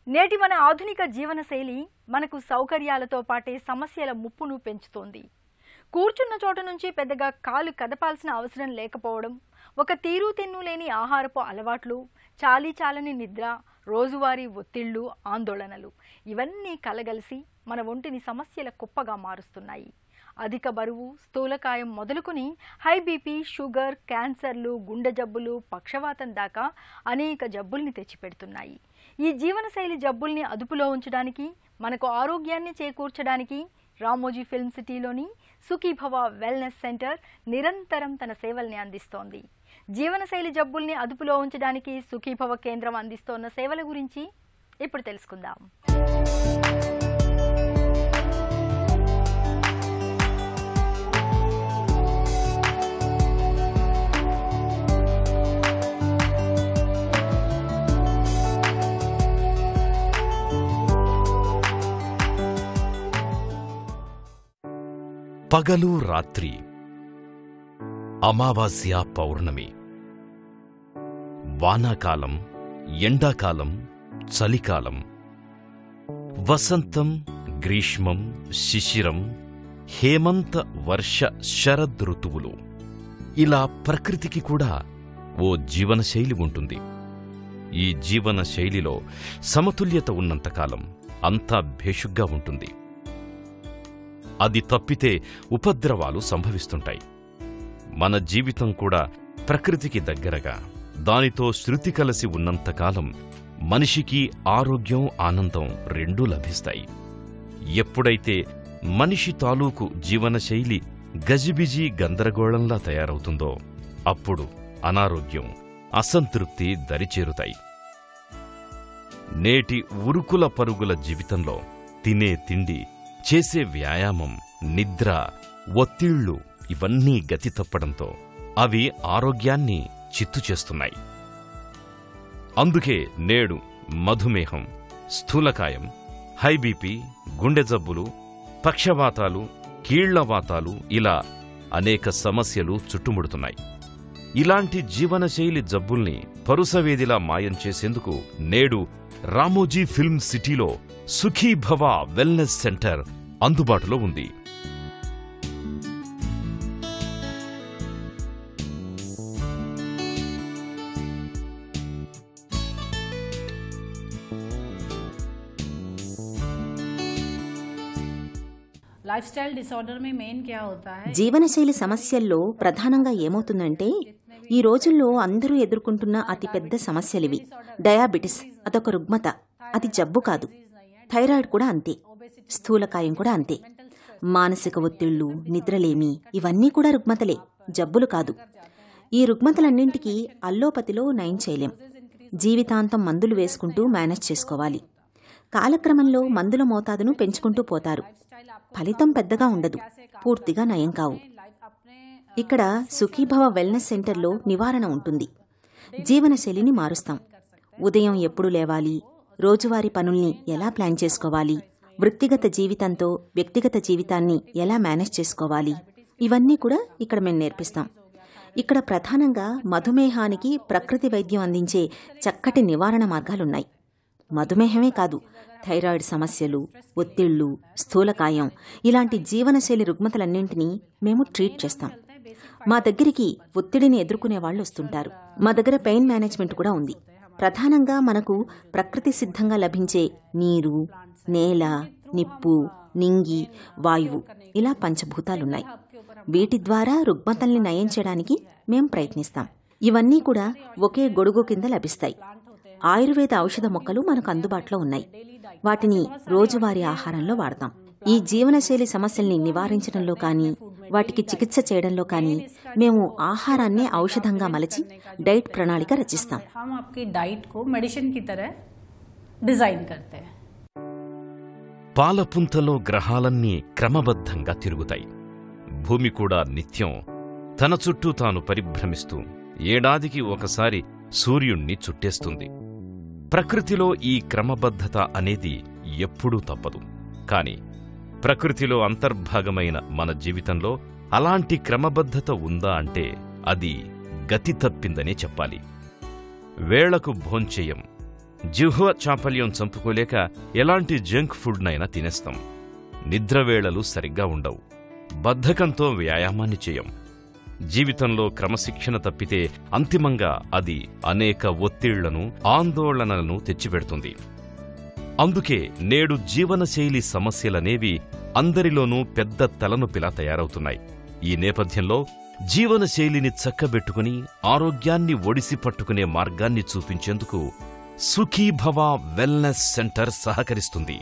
నేటి మన ఆధునిక జీవనశైలి మనకు సౌకర్యాలతో పాటే సమస్యల ముప్పును పెంచుతోంది కూర్చున్న చోట నుంచి పెద్దగా కాలు కదపాల్సిన అవసరం లేకపోవడం ఒక తీరు తెన్ను లేని ఆహారపు అలవాట్లు చాలీ చాలని నిద్ర రోజువారీ ఒత్తిళ్లు ఆందోళనలు ఇవన్నీ కలగలిసి మన ఒంటిని సమస్యల కుప్పగా మారుస్తున్నాయి అధిక బరువు స్థూలకాయం మొదలుకొని హై బీపీ షుగర్ క్యాన్సర్లు గుండె జబ్బులు పక్షవాతం దాకా అనేక జబ్బుల్ని తెచ్చిపెడుతున్నాయి ఈ జీవనశైలి జబ్బుల్ని అదుపులో ఉంచడానికి మనకు ఆరోగ్యాన్ని చేకూర్చడానికి రామోజీ ఫిల్మ్ సిటీలోని సుఖీభవ వెల్నెస్ సెంటర్ నిరంతరం తన సేవల్ని అందిస్తోంది జీవనశైలి జబ్బుల్ని అదుపులో ఉంచడానికి సుఖీభవ కేంద్రం అందిస్తోన్న సేవల గురించి ఇప్పుడు తెలుసుకుందాం పగలు రాత్రి అమావాస్య పౌర్ణమి వానాకాలం ఎండాకాలం చలికాలం వసంతం గ్రీష్మం శిశిరం హేమంత వర్ష శరద్ ఋతువులు ఇలా ప్రకృతికి కూడా ఓ జీవనశైలి ఉంటుంది ఈ జీవన శైలిలో సమతుల్యత ఉన్నంతకాలం అంతా భేషుగ్గా ఉంటుంది అది తప్పితే ఉపద్రవాలు సంభవిస్తుంటాయి మన జీవితం కూడా ప్రకృతికి దగ్గరగా దానితో శృతి కలసి ఉన్నంతకాలం మనిషికి ఆరోగ్యం ఆనందం రెండూ లభిస్తాయి ఎప్పుడైతే మనిషి తాలూకు జీవనశైలి గజిబిజి గందరగోళంలా తయారవుతుందో అప్పుడు అనారోగ్యం అసంతృప్తి దరిచేరుతాయి నేటి ఉరుకుల పరుగుల జీవితంలో తినే తిండి చేసే వ్యాయామం నిద్ర ఒత్తిళ్లు ఇవన్నీ గతి తప్పడంతో అవి ఆరోగ్యాన్ని చిత్తు చేస్తున్నాయి అందుకే నేడు మధుమేహం స్థూలకాయం హై బీపీ గుండె జబ్బులు పక్షవాతాలు కీళ్లవాతాలు ఇలా అనేక సమస్యలు చుట్టుముడుతున్నాయి ఇలాంటి జీవనశైలి జబ్బుల్ని పరుసవేదిలా మాయం చేసేందుకు నేడు రామోజీ ఫిల్మ్ సిటీలో సుఖీభవ వెల్నెస్ సెంటర్ అందుబాటులో ఉంది लाइफस्टाइल डिसऑर्डर में मेन क्या होता है జీవనశైలి సమస్యల్లో ప్రధానంగా ఏమవుతుందంటే ఈ రోజుల్లో అందరూ ఎదుర్కొంటున్న అతిపెద్ద సమస్యలివి డయాబెటిస్ అదొక రుగ్మత అది జబ్బు కాదు థైరాయిడ్ కూడా అంతే స్థూలకాయం కూడా అంతే మానసిక ఒత్తిళ్లు నిద్రలేమి ఇవన్నీ కూడా రుగ్మతలే జబ్బులు కాదు ఈ రుగ్మతలన్నింటికీ అల్లోపతిలో నయం చేయలేం జీవితాంతం మందులు వేసుకుంటూ మేనేజ్ చేసుకోవాలి కాలక్రమంలో మందుల మోతాదును పెంచుకుంటూ పోతారు ఫలితం పెద్దగా ఉండదు పూర్తిగా నయం కావు ఇక్కడ సుఖీభవ వెల్నెస్ సెంటర్లో నివారణ ఉంటుంది జీవనశైలిని మారుస్తాం ఉదయం ఎప్పుడు లేవాలి రోజువారీ పనుల్ని ఎలా ప్లాన్ చేసుకోవాలి వృత్తిగత జీవితంతో వ్యక్తిగత జీవితాన్ని ఎలా మేనేజ్ చేసుకోవాలి ఇవన్నీ కూడా ఇక్కడ మేము నేర్పిస్తాం ఇక్కడ ప్రధానంగా మధుమేహానికి ప్రకృతి వైద్యం అందించే చక్కటి నివారణ మార్గాలున్నాయి మధుమేహమే కాదు థైరాయిడ్ సమస్యలు ఒత్తిళ్లు స్థూలకాయం ఇలాంటి జీవనశైలి రుగ్మతలన్నింటినీ మేము ట్రీట్ చేస్తాం మా దగ్గరికి ఒత్తిడిని ఎదుర్కొనే వాళ్ళు వస్తుంటారు మా దగ్గర పెయిన్ మేనేజ్మెంట్ కూడా ఉంది ప్రధానంగా మనకు ప్రకృతి సిద్ధంగా లభించే నీరు నేల నిప్పు నింగి వాయువు ఇలా పంచభూతాలున్నాయి వీటి ద్వారా రుగ్మతల్ని నయం చేయడానికి మేం ప్రయత్నిస్తాం ఇవన్నీ కూడా ఒకే గొడుగు కింద లభిస్తాయి ఆయుర్వేద ఔషధ మొక్కలు మనకు అందుబాటులో ఉన్నాయి వాటిని రోజువారీ ఆహారంలో వాడతాం ఈ జీవనశైలి సమస్యల్ని నివారించడంలో కానీ వాటికి చికిత్స చేయడంలో కానీ మేము ఆహారాన్నే ఔషధంగా మలచి డైట్ ప్రణాళిక రచిస్తాం हम आपकी डाइट को मेडिसिन की तरह डिजाइन करते हैं పాలపుంతలో గ్రహాలన్నీ క్రమబద్ధంగా తిరుగుతాయి భూమి కూడా నిత్యం తన చుట్టూ తాను పరిభ్రమిస్తూ ఏడాదికి ఒకసారి సూర్యుణ్ణి చుట్టేస్తుంది ప్రకృతిలో ఈ క్రమబద్ధత అనేది ఎప్పుడూ తప్పదు కాని ప్రకృతిలో అంతర్భాగమైన మన జీవితంలో అలాంటి క్రమబద్ధత ఉందా అంటే అది గతి తప్పిందనే చెప్పాలి వేళకు భోంచెయ్యం జిహ్వ చాపల్యం చంపుకోలేక ఎలాంటి జంక్ ఫుడ్నైనా తినేస్తాం నిద్రవేళలు సరిగ్గా ఉండవు బద్ధకంతో వ్యాయామాన్ని చేయం జీవితంలో క్రమశిక్షణ తప్పితే అంతిమంగా అది అనేక ఒత్తిళ్లను ఆందోళనలను తెచ్చిపెడుతుంది అందుకే నేడు జీవనశైలి సమస్యలనేవి అందరిలోనూ పెద్ద తలనొప్పిలా తయారవుతున్నాయి ఈ నేపథ్యంలో జీవనశైలిని చక్కబెట్టుకుని ఆరోగ్యాన్ని ఒడిసి పట్టుకునే మార్గాన్ని చూపించేందుకు సుఖీభవ వెల్నెస్ సెంటర్ సహకరిస్తుంది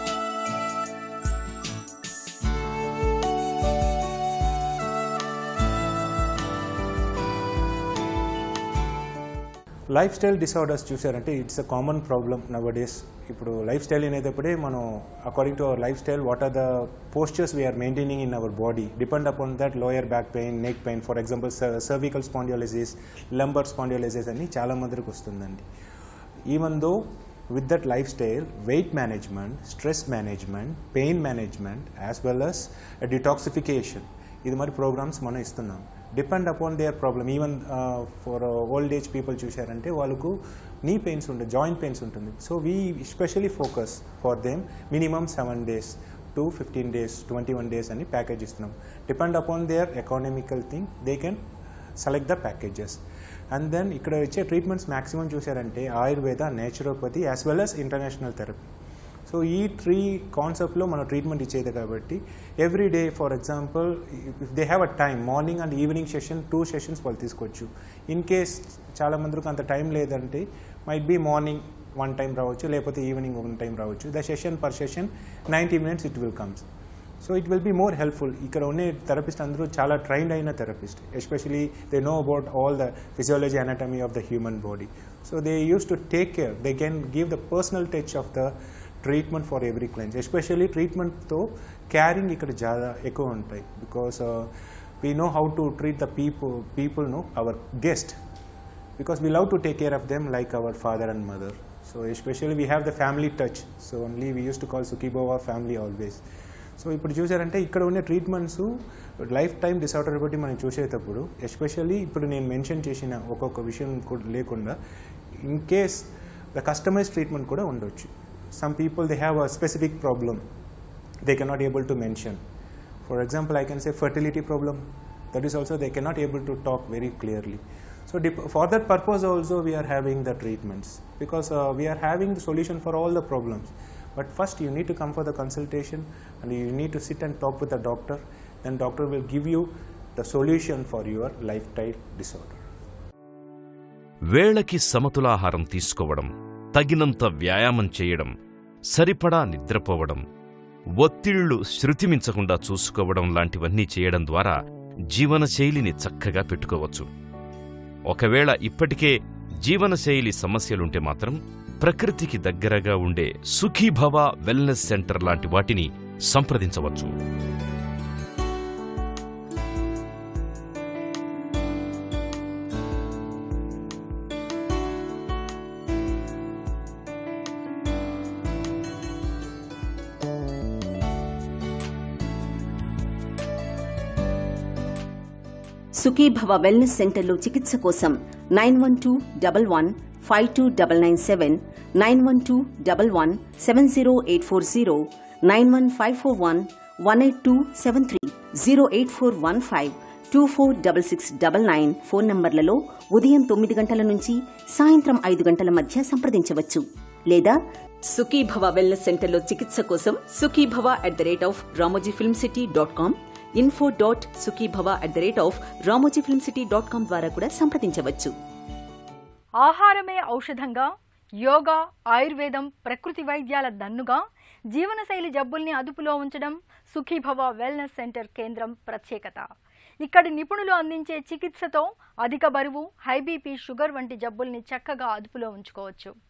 లైఫ్ స్టైల్ డిసార్డర్స్ చూసారంటే it's a common problem nowadays ఇప్పుడు లైఫ్ స్టైల్ అనేటప్పుడే మనం according to our lifestyle what are the postures we're maintaining in our body depend upon that lower back pain neck pain for example cervical spondylosis lumbar spondylosis అని చాలా మందికి వస్తుందండి even though with that lifestyle weight management stress management pain management as well us detoxification ఇది మరి programmes మనం ఇస్తున్నాం depend upon their problem even for old age people చూశారంటే వాళ్ళకు నీ పెయిన్స్ ఉంటుంది జాయింట్ పెయిన్స్ ఉంటుంది so we specially focus for them minimum seven days to fifteen days twenty one days అని package ఇస్తున్నాం depend upon their economical thing they can select the packages and then ఇక్కడ ఇచ్చే treatments maximum చూసారంటే Ayurveda naturopathy as well as international therapy so ఈ three కాన్సెప్ట్లో మనం treatment ఇచ్చేది కాబట్టి every day for example if they have a time morning and evening session two sessions వాళ్ళు తీసుకోవచ్చు ఇన్ కేస్ చాలా మందికి అంత టైం లేదంటే might be morning one time రావచ్చు లేకపోతే ఈవినింగ్ వన్ టైం రావచ్చు the session per session ninety minutes it will comes so it will be more helpful ఇక్కడ ఉండే థెరపిస్ట్ అందరూ చాలా ట్రైన్డ్ అయిన therapist especially they know about all the physiology anatomy of the human body so they use to take care they can give the personal touch of the treatment for every client especially ట్రీట్మెంట్తో caring ఇక్కడ చాలా ఎక్కువ ఉంటాయి because we know how to treat the people people know our guest because we love to take care of them like our father and mother. So especially we have the family touch. So only we used to call Sukibova family always. So ఇప్పుడు చూసారంటే ఇక్కడ ఉన్న treatments life time disorder బట్టి మనం చూసేటప్పుడు especially ఇప్పుడు నేను mention చేసిన ఒక్కొక్క విషయం కూడా లేకుండా in case the customise treatment కూడా ఉండొచ్చు some people they have a specific problem they cannot able to mention. For example, I can say fertility problem. That is also they cannot able to talk very clearly. So dep- for that purpose also we are having the treatments because uh, we are having the solution for all the problems. But first you need to come for the consultation and you need to sit and talk with the doctor. Then doctor will give you the solution for your lifestyle disorder. వేళకి సమతులాహారం తీసుకోవడం తగినంత వ్యాయామం చేయడం సరిపడా నిద్రపోవడం ఒత్తిళ్లు శృతిమించకుండా చూసుకోవడం లాంటివన్నీ చేయడం ద్వారా జీవనశైలిని చక్కగా పెట్టుకోవచ్చు ఒకవేళ ఇప్పటికే జీవనశైలి సమస్యలుంటే మాత్రం ప్రకృతికి దగ్గరగా ఉండే సుఖీభవ వెల్నెస్ సెంటర్ లాంటి వాటిని సంప్రదించవచ్చు సుఖీభవ వెల్నెస్ సెంటర్లో చికిత్స కోసం nine one two double one five two double nine seven nine one two double one seven zero eight four zero nine one five four one one eight two seven three zero eight four one five two four double six double nine phone నంబర్లలో ఉదయం తొమ్మిది గంటల నుంచి సాయంత్రం ఐదు గంటల మధ్య సంప్రదించవచ్చు లేదా సుఖీభవ వెల్నెస్ సెంటర్లో చికిత్స కోసం Sukhibhava at the rate of Ramoji film city dot com info dot Sukhibhava at the rate of Ramoji film city dot com ద్వారా కూడా సంప్రదించవచ్చు ఆహారమే ఔషధంగా యోగా ఆయుర్వేదం ప్రకృతి వైద్యాల దన్నుగా జీవనశైలి జబ్బుల్ని అదుపులో ఉంచడం సుఖీభవ వెల్నెస్ సెంటర్ కేంద్రం ప్రత్యేకత ఇక్కడి నిపుణులు అందించే చికిత్సతో అధిక బరువు హై బీపీ షుగర్ వంటి జబ్బుల్ని చక్కగా అదుపులో ఉంచుకోవచ్చు